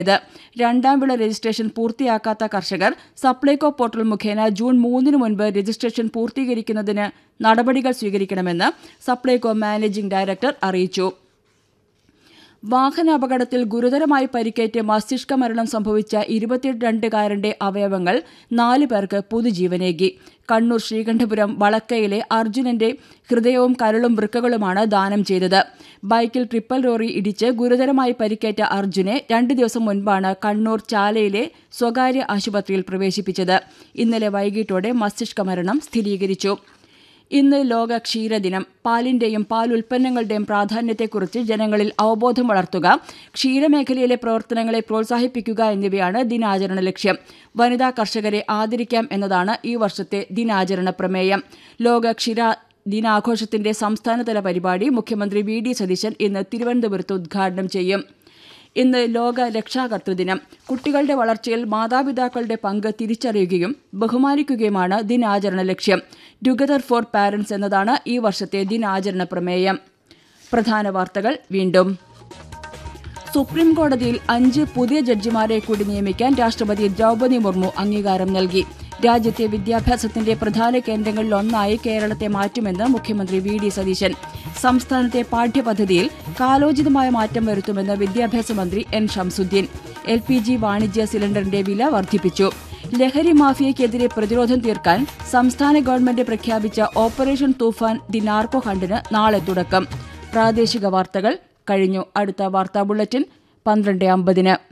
ഇത് രണ്ടാം വിള രജിസ്ട്രേഷൻ പൂർത്തിയാക്കാത്ത കർഷകർ സപ്ലൈകോ പോർട്ടൽ മുഖേന ജൂൺ മൂന്നിന് മുൻപ് രജിസ്ട്രേഷൻ പൂർത്തീകരിക്കുന്നതിന് നടപടികൾ സ്വീകരിക്കണമെന്ന് സപ്ലൈകോ മാനേജിംഗ് ഡയറക്ടർ അറിയിച്ചു വാഹനാപകടത്തിൽ ഗുരുതരമായി പരിക്കേറ്റ് മസ്തിഷ്ക മരണം സംഭവിച്ച ഇരുപത്തിരണ്ടുകാരന്റെ അവയവങ്ങൾ നാല് പേർക്ക് പുതുജീവനേകി കണ്ണൂർ ശ്രീകണ്ഠപുരം വളക്കയിലെ അർജുനന്റെ ഹൃദയവും കരളും വൃക്കകളുമാണ് ദാനം ചെയ്തത് ബൈക്കിൽ ട്രിപ്പൽ ലോറി ഇടിച്ച് ഗുരുതരമായി പരിക്കേറ്റ അർജുനെ രണ്ടു ദിവസം മുൻപാണ് കണ്ണൂർ ചാലയിലെ സ്വകാര്യ ആശുപത്രിയിൽ പ്രവേശിപ്പിച്ചത് ഇന്നലെ വൈകിട്ടോടെ മസ്തിഷ്ക മരണം സ്ഥിരീകരിച്ചു ഇന്ന് ലോക ക്ഷീരദിനം പാലിന്റെയും പാൽ ഉൽപ്പന്നങ്ങളുടെയും പ്രാധാന്യത്തെക്കുറിച്ച് ജനങ്ങളിൽ അവബോധം വളർത്തുക ക്ഷീരമേഖലയിലെ പ്രവർത്തനങ്ങളെ പ്രോത്സാഹിപ്പിക്കുക എന്നിവയാണ് ദിനാചരണ ലക്ഷ്യം വനിതാ കർഷകരെ ആദരിക്കാം എന്നതാണ് ഈ വർഷത്തെ ദിനാചരണ പ്രമേയം ലോക ക്ഷീര ദിനാഘോഷത്തിന്റെ സംസ്ഥാനതല പരിപാടി മുഖ്യമന്ത്രി വി ഡി സതീശൻ ഇന്ന് തിരുവനന്തപുരത്ത് ഉദ്ഘാടനം ചെയ്യും ഇന്ന് ലോക രക്ഷാകർതൃദിനം കുട്ടികളുടെ വളർച്ചയിൽ മാതാപിതാക്കളുടെ പങ്ക് തിരിച്ചറിയുകയും ബഹുമാനിക്കുകയുമാണ് ദിനാചരണ ലക്ഷ്യം ടുഗദർ ഫോർ പാരന്റ്സ് എന്നതാണ് ഈ വർഷത്തെ ദിനാചരണ പ്രമേയം പ്രധാന വാർത്തകൾ വീണ്ടും സുപ്രീം കോടതിയിൽ അഞ്ച് പുതിയ ജഡ്ജിമാരെ കൂടി നിയമിക്കാൻ രാഷ്ട്രപതി ദ്രൗപദി മുർമു അംഗീകാരം നൽകി രാജ്യത്തെ വിദ്യാഭ്യാസത്തിന്റെ പ്രധാന കേന്ദ്രങ്ങളിലൊന്നായി കേരളത്തെ മാറ്റുമെന്ന് മുഖ്യമന്ത്രി വി ഡി സതീശൻ സംസ്ഥാനത്തെ പാഠ്യപദ്ധതിയിൽ കാലോചിതമായ മാറ്റം വരുത്തുമെന്ന് വിദ്യാഭ്യാസ മന്ത്രി N Shamsuddeen L P G വാണിജ്യ സിലിണ്ടറിന്റെ വില വർദ്ധിപ്പിച്ചു ലഹരി മാഫിയയ്ക്കെതിരെ പ്രതിരോധം തീർക്കാൻ സംസ്ഥാന ഗവൺമെന്റ് പ്രഖ്യാപിച്ച ഓപ്പറേഷൻ തൂഫാൻ ദി നാർക്കോ ഹണ്ടിന് നാളെ തുടക്കം പ്രാദേശിക വാർത്തകൾ കഴിഞ്ഞു അടുത്ത വാർത്താ ബുള്ളറ്റിൻ പന്ത്രണ്ട് അമ്പതിന്